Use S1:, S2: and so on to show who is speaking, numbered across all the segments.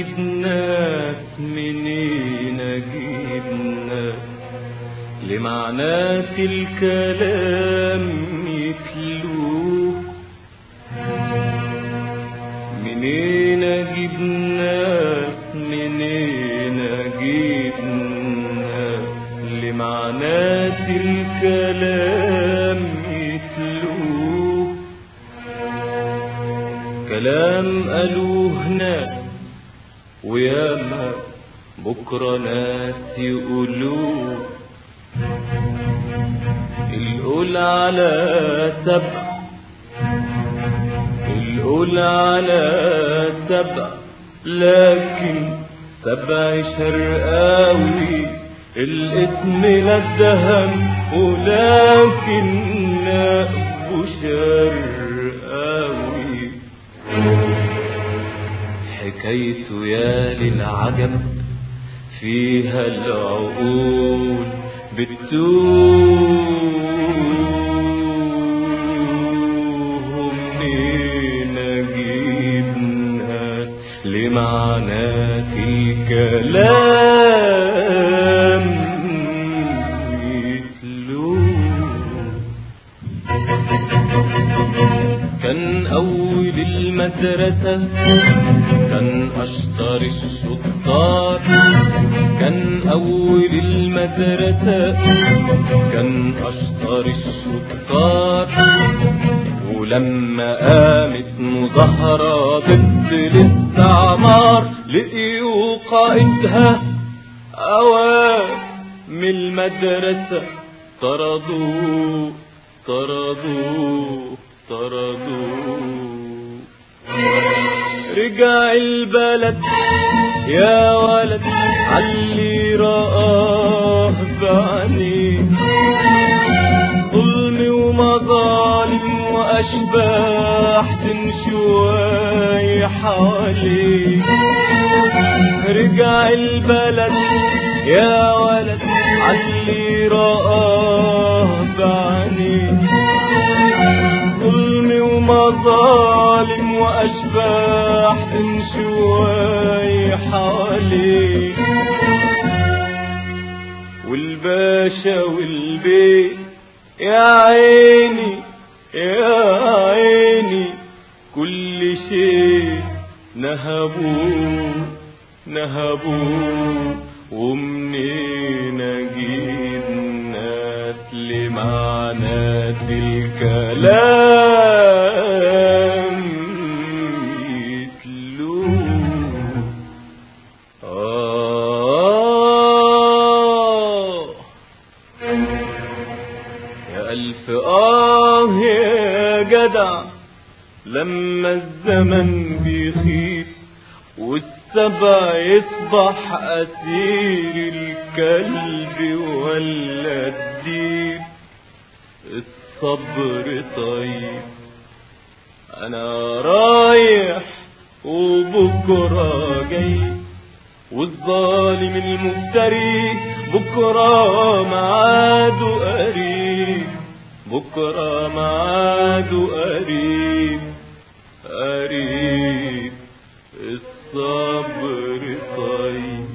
S1: اجيب ناس منين اجيب ناس لمعنات الكلام يتلوه منين اجيب ناس منين اجيب ناس لمعنات الكلام يتلوه كلام قالوه ناس وياما بكرة ناس يقولوه القول على سبع القول على سبع لكن سبع شرقاوي الاسم لا اتهم ولكن نقبه شرقاوي حكايته يا للعجب فيها العقول بتوه منين اجيب ناس لمعنات الكلام يتلوه كان أول المدرسة كان أشطر الشطار كان أول المدرسة كان أشطر الشطار ولما قامت مظاهرة ضد الاستعمار لقيوا قائدها أوام من المدرسة طردوه طردوه طردوه رجع البلد يا ولد علي رآه بعينيه ظلم ومظالم وأشباح تمشي حواليه رجع البلد يا ولد علي رآه بعينيه ظلم ومظالم وأشباح تمشي حواليه والباشا والبيت يا عيني يا عيني كل شيء نهبوه نهبوه ومنين اجيب ناس لمعنات الكلام يتلوه آه يا ألف آه يا جدع لما الزمن بيخيف والسبع يصبح أسير الكلب ولا الديب الصبر طيب أنا رايح وبكرة جاي والظالم المفتري بكرة معاده قريب بكرة معاده قريب قريب الصبر طيب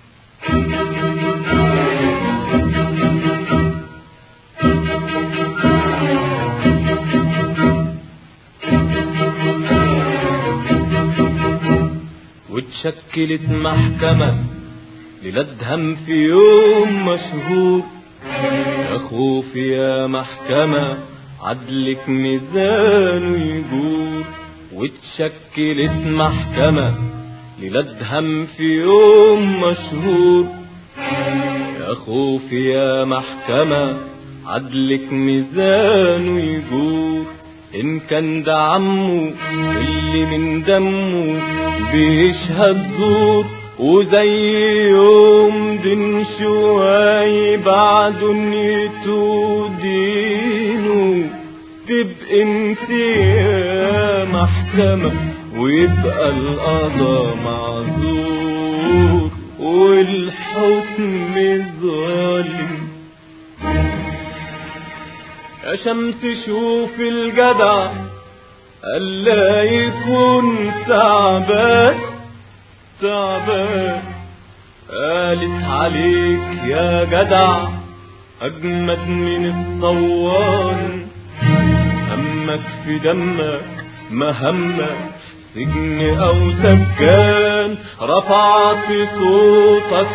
S1: واتشكلت محكمة للادهم في يوم مشهور يا خوف يا محكمة عدلك ميزان يجور واتشكلت محكمة للادهم في يوم مشهور يا خوف يا محكمة عدلك ميزان يجور إن كان ده عمه اللي من دمه بيشهد زور وزي يوم دين شوي بعد نيته دينه تبقى انت يا محكمة ويبقى القضاء معذور والحكم ظالم يا شمس شوف الجدع ألا يكون تعبان تعبان قالت عليك يا جدع أجمد من الصوان همك في دمك ما همك سجن أو سجان رفعت صوتك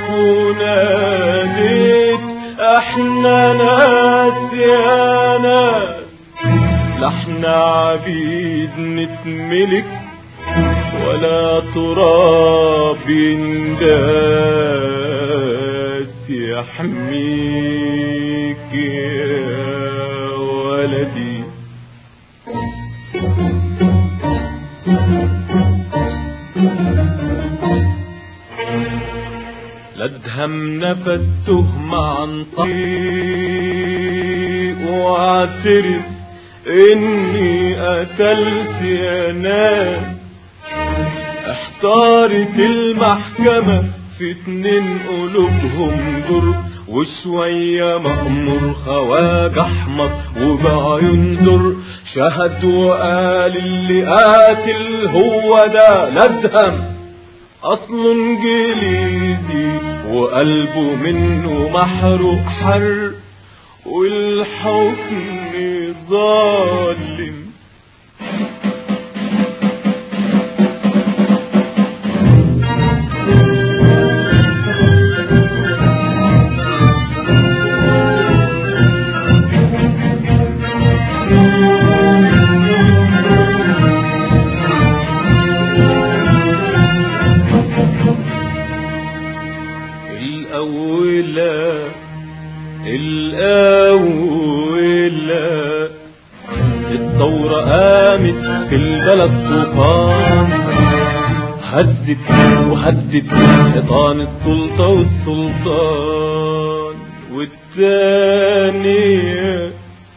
S1: وناديت احنا ناس يا ناس لا احنا عبيد نتملك ولا تراب ينداس يحميك يا ولدي لا ادهم نفس تهمة عن طريق واعترف اني قتلت يا ناس احتارت المحكمة في اتنين قلوبهم ضر وشوية مأمور خواج احمر وبقى ينظر شهد وقال اللي قاتل هو ده ندهم اصله انجليزي وقلبه منه محروق حر والحكم ظالم الأولى الأولى الثورة قامت في البلد طوفان هدت وهدت حيطان السلطة والسلطان والتانية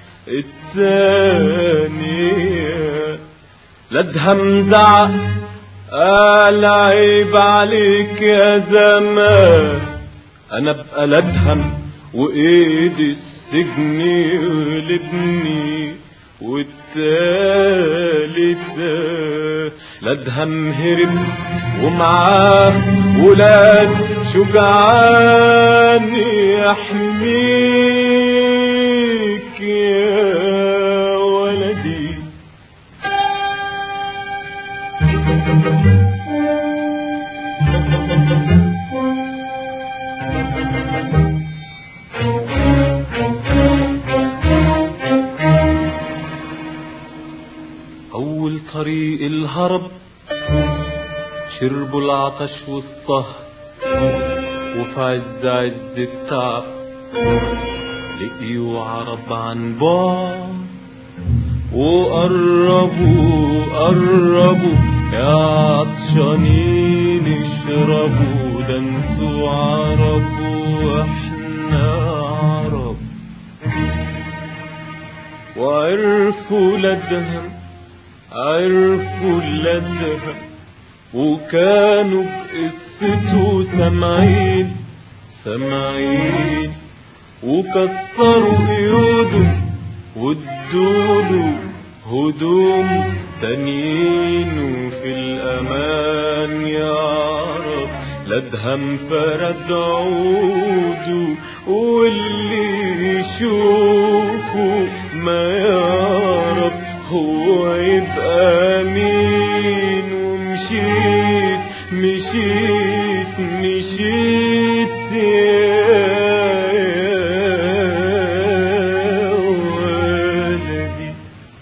S1: التانية لدهم زعق قال عيب عليك يا زمان انا ابقى لدهم وايدي السجن يغلبني والتالتة لدهم هرب ومعاه ولاد شجعان يحميك يا ولدي أول طريق الهرب شربوا العطش والصهر وفي عز عز التعب لقيوا عرب عن بعد وقربوا قربوا يا عطشانين اشربوا ده انتوا عرب واحنا عرب وعرفوا لدهم عرفوا لدهم وكانوا بقصته سامعين سامعين وكسروا قيوده وادوله هدوم تانيين وفي الأمان يعرف لدهم فرد عوده واللي يشوفه ما يعرف هو يبقى مين ومشيت مشيت مشيت يا ولدي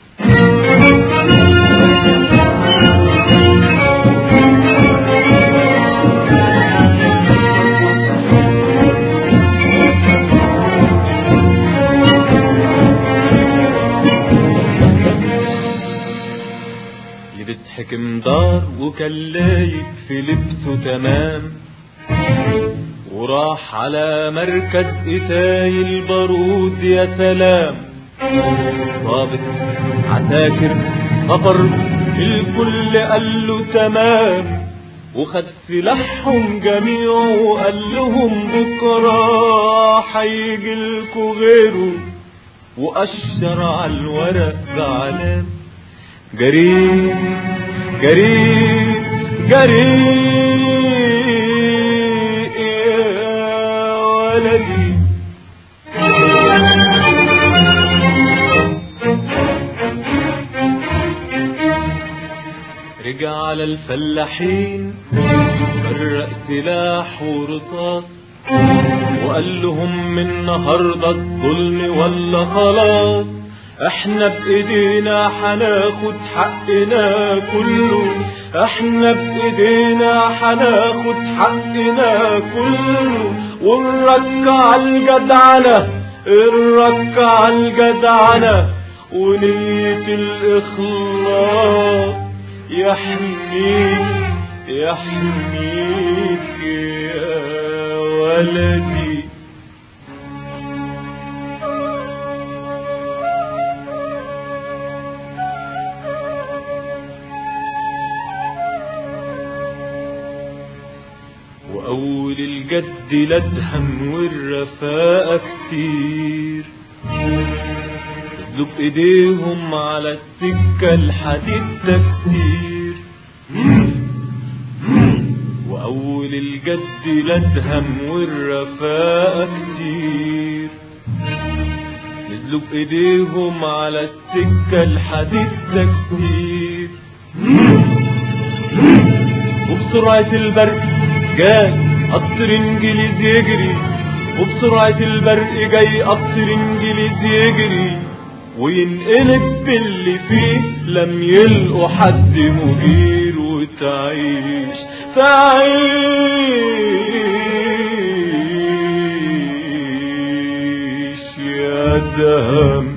S1: يضحك مدار وكان لايق في لبسه تمام وراح على مركز إتاي البارود يا سلام ضابط عساكر خطر الكل قال له تمام وخد سلاحهم جميعه وقال لهم بكرة هيجي لكوا غيره وأشر على الورق بعلام جريء جريء جريء ولدي رجع على الفلاحين فرق سلاح ورصاص وقال لهم من النهارده الظلم ولا خلاص احنا بايدينا حناخد حقنا كله احنا بايدينا حناخد حقنا كله ونركع الجدعنة نركع الجدعنة ونية الإخلاص يحميك يحميك يا ولدي وأول الجد لدهم والرفاقة كتير ذوب ايديهم على السكة الحديد ده كتير وأول الجد لدهم والرفاقة كتير نزلوا بإيديهم على السكة الحديد ده كتير وبسرعة البرق جاي قطر انجليز يجري وبسرعة البرق جاي قطر انجليز يجري وينقلب باللي فيه لم يلقوا حد مدير وتعيش تعيش يا دهم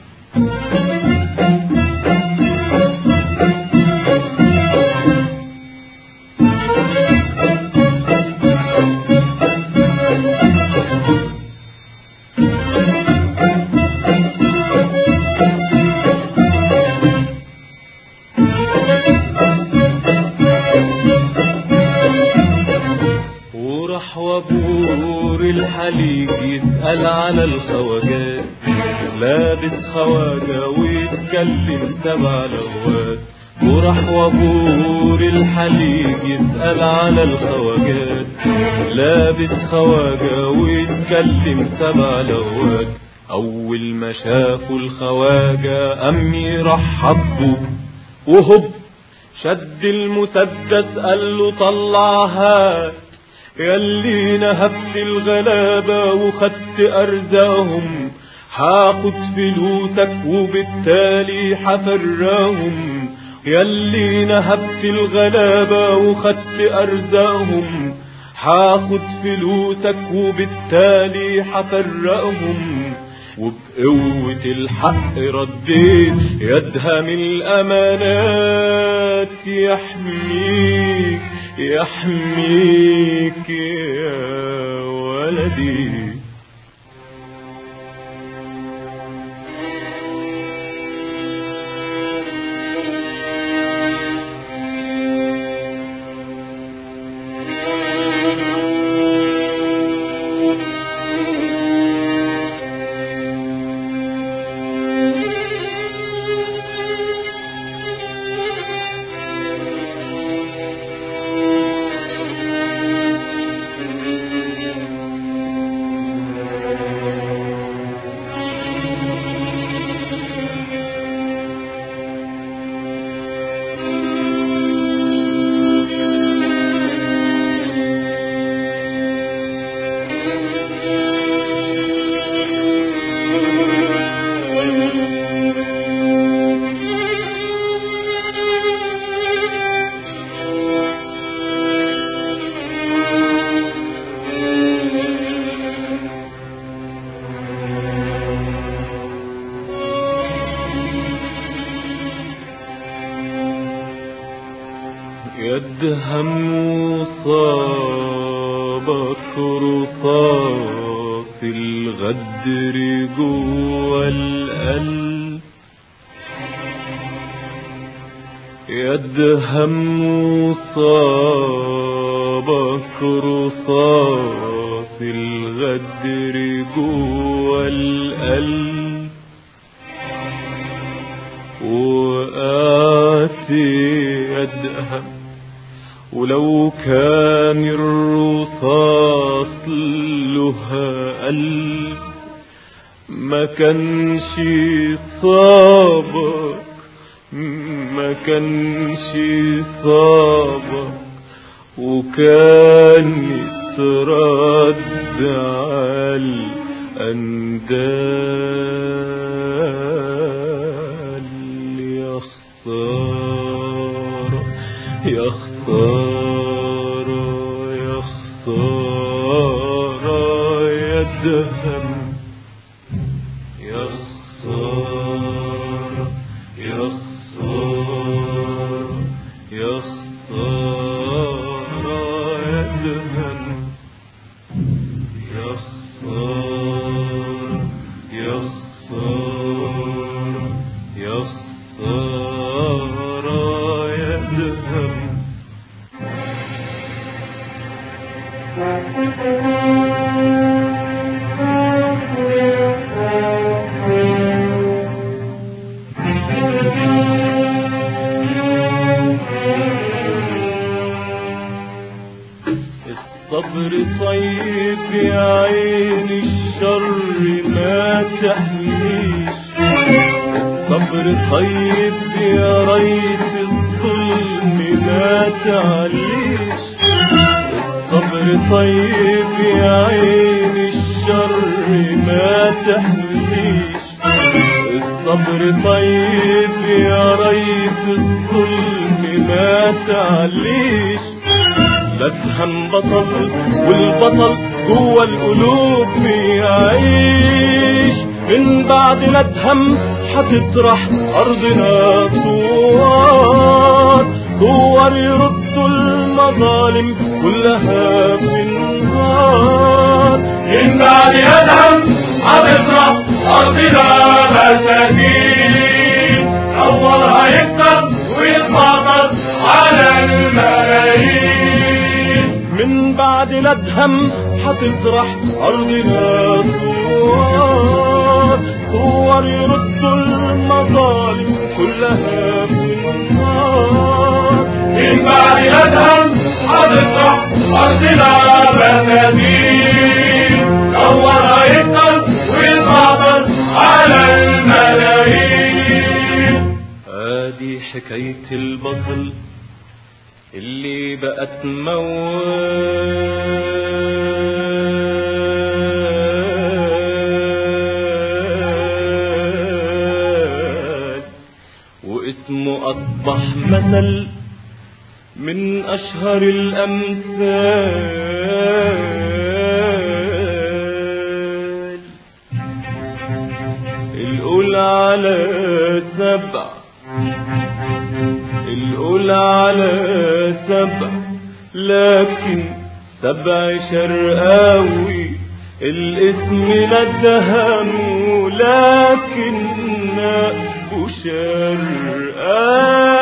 S1: وراح وابور الحليق يسأل على الخواجات لابس خواجة ويتكلم سبع لغات وراح وابور الحليق يسأل على الخواجات لابس خواجة ويتكلم سبع لغات أول ما شافوا الخواجة أم يرحب به وهب شد المسدس قال له طلع هات ياللي نهبت الغلابة وخدت أرزاهم هاخد فلوسك وبالتالي حفراهم ياللي نهبت الغلابة وخدت أرزاقهم هاخد فلوسك وبالتالي حفرقهم وبقوة الحق رديت يدها من الأمانات يحميك يحميك يا ولدي يدهم وصابك رصاص الغدر جوا القلب يدهم وصابك رصاص الغدر جوا القلب وقاسي يدهم ولو كان الرصاص له كانش صابك ما كانش صابك وكان يترد على الأندال يا خسارة يا خسارة يا خسارة يا دهن يا خسارة يا خسارة يا خسارة يا دهن يا خسارة يا خسارة يا خسارة يا دهن الصبر طيب يا عين الشر ما تحميش الصبر طيب يا ريت الظلم ما تعليش الصبر طيب يا عين الشر ما تحميش الصبر طيب يا ريت الظلم ما تعليش لا تهم بطل والبطل جوه القلوب بيعيش من بعد ما تهم هتطرح ارضنا صور صور يردوا المظالم كلها في النار
S2: من بعد يدهم هتطرح أرضنا مساكين أولها يكتب ويتفاضل على الملايين
S1: من بعد ندهم هتطرح أرضنا صور صور يردوا المظالم كلها في النار
S2: من بعد يدهم هتطرح أرضنا مساكين أولها يكتب ويتفاضل على الملايين
S1: ادي حكاية البطل اللي بقت موال واسمه أصبح مثل من أشهر الأمثال الأولى على سبع الأولى على سبع لكن سبع شرقاوي الاسم ندهنه لكن نقبه شرقاوي